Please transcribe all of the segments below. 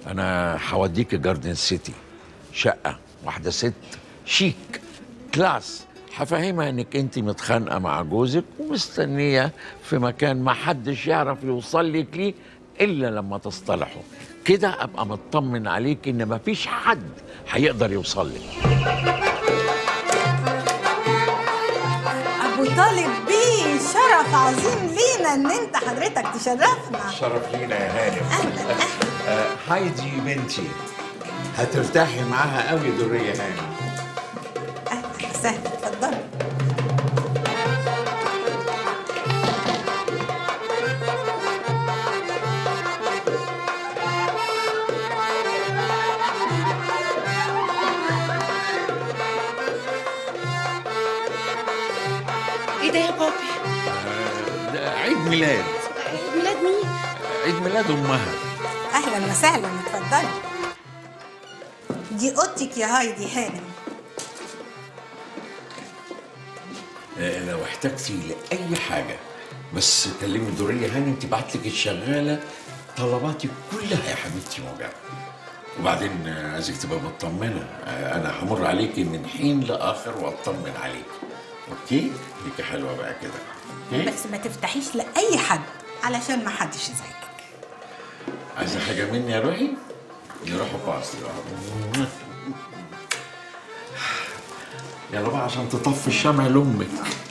انا هوديك جاردن سيتي شقه واحده ست شيك كلاس هفهمها انك انت متخانقه مع جوزك ومستنيه في مكان ما حدش يعرف يوصل لك ليه الا لما تصطلحوا كده ابقى مطمن عليك ان مفيش حد هيقدر يوصل لك ابو طالب بيه شرف عظيم لينا ان انت حضرتك تشرفنا شرف لينا يا هانم اهلا اهلا آه، هايدي بنتي هترتاحي معاها قوي درية هانم اهلا وسهلا اتفضلوا ايه ده يا بابي؟ آه، ده عيد ميلاد عيد ميلاد مين؟ عيد ميلاد امها اهلا وسهلا اتفضلي دي اوضتك يا هايدي هانم آه، لو احتجتي لاي حاجه بس كلمي دوريه هانم تبعت لك الشغاله طلباتك كلها يا حبيبتي موجعه وبعدين آه، عايزك تبقى مطمنه آه، انا همر عليكي من حين لاخر واطمن عليك اوكي ليكي حلوه بقى كده أوكي؟ بس ما تفتحيش لاي حد علشان ما حدش يزعجك عايزه حاجه مني يا روحي نروحوا باص يلا. يلا بقى عشان تطفي الشمع لامك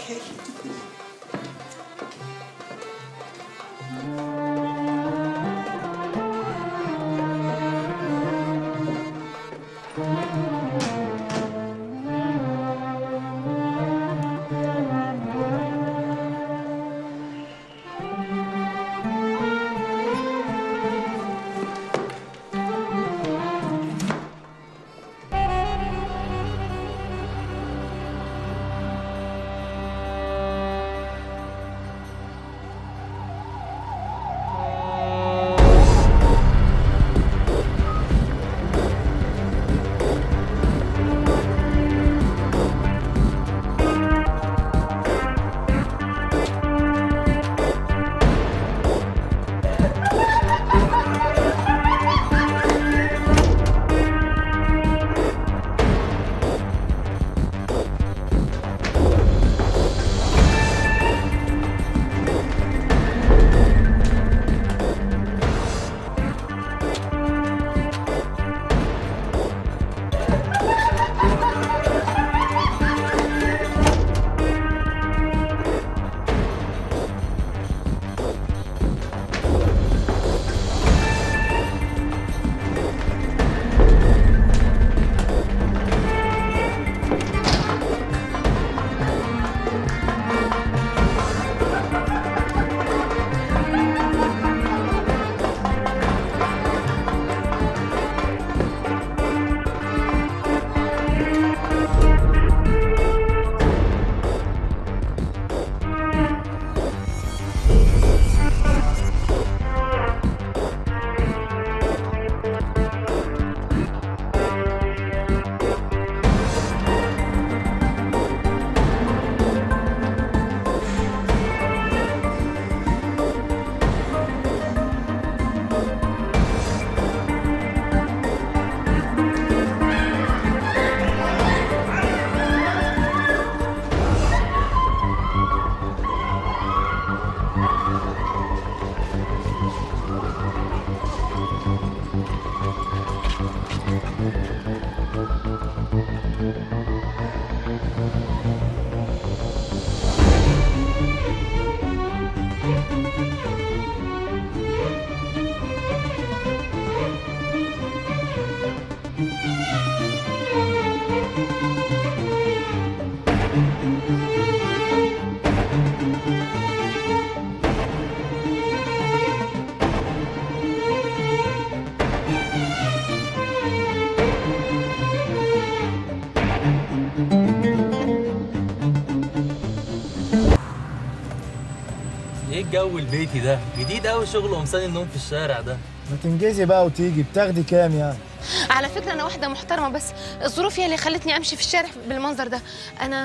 ايه الجو البيتي ده جديد قوي شغل قمصان النوم في الشارع ده ما تنجزي بقى وتيجي بتاخدي كام يعني على فكرة أنا واحدة محترمة بس الظروف هي اللي خلتني أمشي في الشارع بالمنظر ده أنا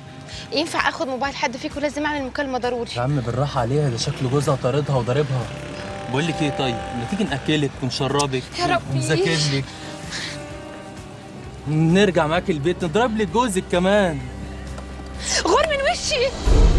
ينفع آخد موبايل حد فيكم لازم أعمل مكالمة ضروري يا عم بالراحه عليها ده شكل جوزها طاردها وضاربها بقول لك ايه طيب ما تيجي ناكلك ونشربك يا ربي. نذاكر لك نرجع معاك البيت نضرب لك جوزك كمان غور من وشي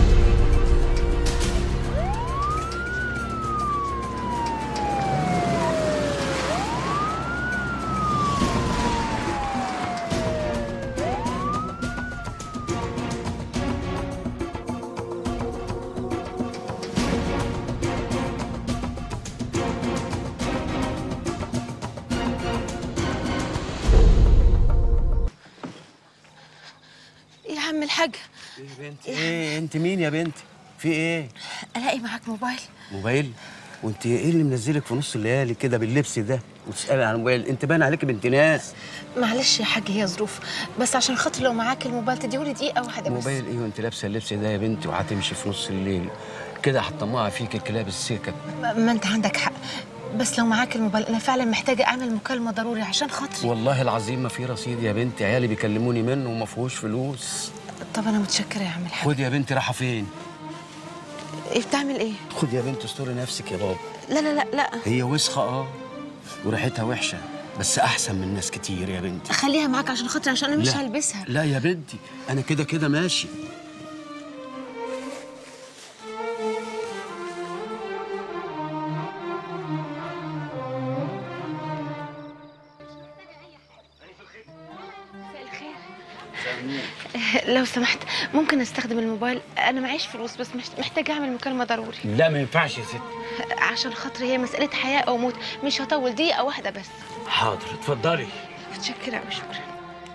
يا عم الحاج ايه يا بنتي ايه انت مين يا بنتي في ايه الاقي معاك موبايل موبايل وانت ايه اللي منزلك في نص الليالي كده باللبس ده وتسالي عن الموبايل انت باين عليك بنت ناس معلش يا حاج هي ظروف بس عشان خاطر لو معاك الموبايل تديهولي دقيقه واحده بس موبايل ايه وانت لابسه اللبس ده يا بنتي وهتمشي في نص الليل كده هتطمعها فيك الكلاب السكك ما ما انت عندك حق بس لو معاك الموبايل انا فعلا محتاجه اعمل مكالمه ضروري عشان خاطري والله العظيم ما في رصيد يا بنتي عيالي بيكلموني منه وما فيهوش فلوس طب انا متشكره يا عم الحاج خد يا بنتي رايحه فين ايه بتعمل ايه خد يا بنتي استوري نفسك يا بابا لا لا لا لا هي وسخه اه وريحتها وحشه بس احسن من ناس كتير يا بنتي خليها معاك عشان خاطري عشان انا مش لا. هلبسها لا يا بنتي انا كده كده ماشي لو سمحت ممكن استخدم الموبايل انا معيش فلوس بس مش- محتاجه اعمل مكالمه ضروري لا ما ينفعش يا ست عشان خاطري هي مساله حياه او موت مش هطول دقيقه واحده بس حاضر اتفضلي متشكره قوي شكرا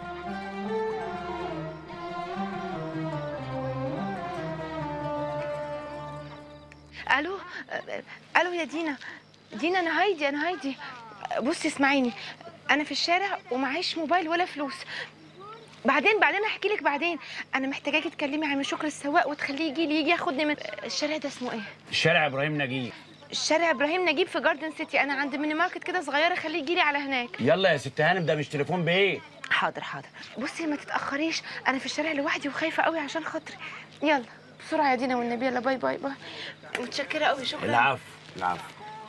الو الو يا دينا دينا انا هايدي انا هايدي بصي اسمعيني انا في الشارع ومعيش موبايل ولا فلوس بعدين بعدين احكي لك بعدين انا محتاجاكي تكلمي عم شكر السواق وتخليه يجي لي يجي ياخدني من الشارع ده اسمه ايه الشارع ابراهيم نجيب الشارع ابراهيم نجيب في جاردن سيتي انا عند ميني ماركت كده صغيره خليه يجي لي على هناك يلا يا ست هانم ده مش تليفون بايه حاضر حاضر بصي ما تتاخريش انا في الشارع لوحدي وخايفه قوي عشان خاطري يلا بسرعه يا دينا والنبي يلا باي باي باي متشكره قوي شكرا العفو العفو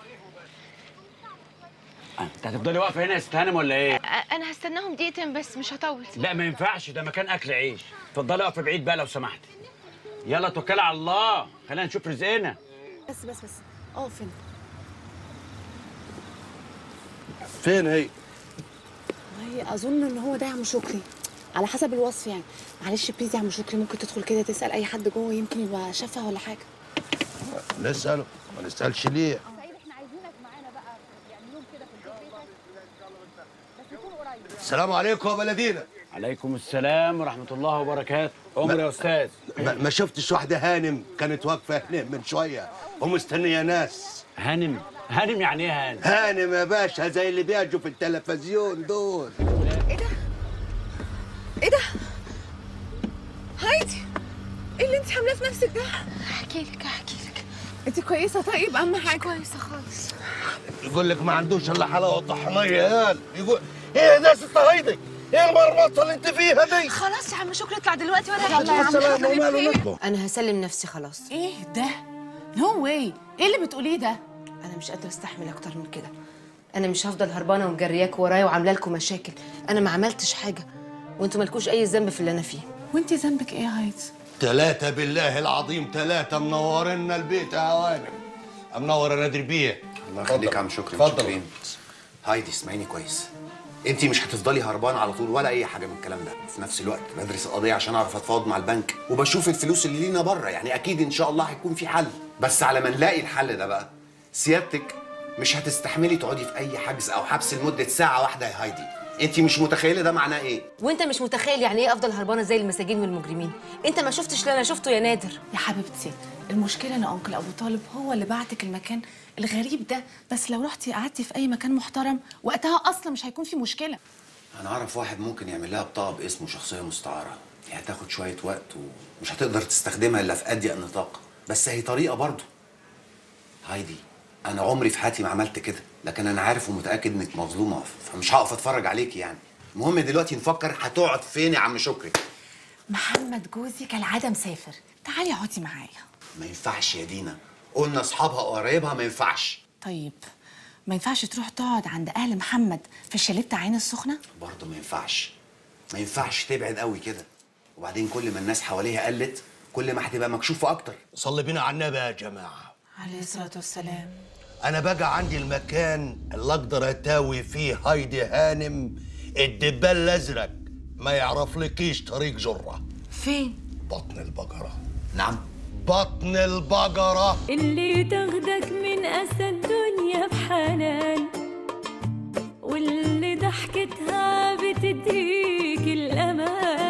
انت هتفضلي واقفه هنا يا ست هانم ولا ايه أ- انا هستناهم دقيقتين بس مش هطول لا ما ينفعش ده مكان اكل عيش اتفضلي اقفي بعيد بقى لو سمحتي يلا توكلي على الله خلينا نشوف رزقنا بس بس بس اه فين فين هي؟ والله اظن ان هو ده يا عم شكري على حسب الوصف يعني معلش بليز يا عم شكري ممكن تدخل كده تسال اي حد جوه يمكن يبقى شافها ولا حاجه نسأله ما نسألش ليه؟ السلام عليكم يا بلدينا عليكم السلام ورحمه الله وبركاته عمر يا استاذ ما, ما شفتش واحدة هانم كانت واقفة هنا من شوية ومستنية ناس هانم هانم يعني ايه هانم هانم يا باشا زي اللي بيجوا في التلفزيون دول ايه ده هايدي ايه اللي انت عاملاه في نفسك ده احكي لك احكي لك انت كويسه طيب اهم حاجه كويسه خالص يقول لك ما عندوش الا حلاوة طحنية يا قال يقول ايه ده يا ست هيدي؟ ايه المرمطة اللي انت فيها دي؟ خلاص يا عم شكري اطلع دلوقتي ولا مع السلامة وماله نطبخ انا هسلم نفسي خلاص ايه ده نو واي ايه اللي بتقوليه ده انا مش قادره استحمل اكتر من كده انا مش هفضل هربانه ومجرياك ورايا وعامله لكم مشاكل انا ما عملتش حاجه وانتوا مالكوش اي ذنب في اللي انا فيه وانت ذنبك ايه يا هايدي ثلاثة بالله العظيم ثلاثة منورنا البيت يا هوانم منور يا نادر بيه الله يخليك يا عم شكري اتفضل. متشكرين هايدي اسمعيني كويس انت مش هتفضلي هربانه على طول ولا اي حاجه من الكلام ده في نفس الوقت بدرس القضيه عشان اعرف اتفاوض مع البنك وبشوف الفلوس اللي لينا بره يعني اكيد ان شاء الله هيكون في حل بس على ما نلاقي الحل ده بقى سيادتك مش هتستحملي تقعدي في اي حجز او حبس لمده ساعه واحده يا هايدي انت مش متخيله ده معناه ايه وانت مش متخيل يعني ايه افضل هربانه زي المساجين والمجرمين انت ما شفتش اللي انا شفته يا نادر يا حبيبتي المشكله ان انكل ابو طالب هو اللي بعتك المكان الغريب ده بس لو رحتي قعدتي في اي مكان محترم وقتها اصلا مش هيكون في مشكله انا اعرف واحد ممكن يعمل لها بطاقه باسمه شخصيه مستعاره هي هتاخد شويه وقت ومش هتقدر تستخدمها الا في اضيق نطاق بس هي طريقه برضه هايدي انا عمري في حياتي ما عملت كده لكن انا عارف ومتاكد انك مظلومه فمش هقف اتفرج عليكي يعني المهم دلوقتي نفكر هتقعد فين يا عم شكري محمد جوزي كالعاده مسافر تعالي اقعدي معايا ما ينفعش يا دينا قلنا اصحابها وقرايبها ما ينفعش طيب ما ينفعش تروح تقعد عند اهل محمد في الشاليه بتاع عين السخنه برضه ما ينفعش ما ينفعش تبعد قوي كده وبعدين كل ما الناس حواليها قلت كل ما هتبقى مكشوفه اكتر صلي بينا على النبي يا جماعه عليه الصلاه والسلام انا بقى عندي المكان اللي اقدر اتاوي فيه هايدي هانم الدبال الازرق ما يعرفلكيش طريق جره فين بطن البقره نعم بطن البقره اللي تاخدك من أسى الدنيا بحنان واللي ضحكتها بتديك الأمان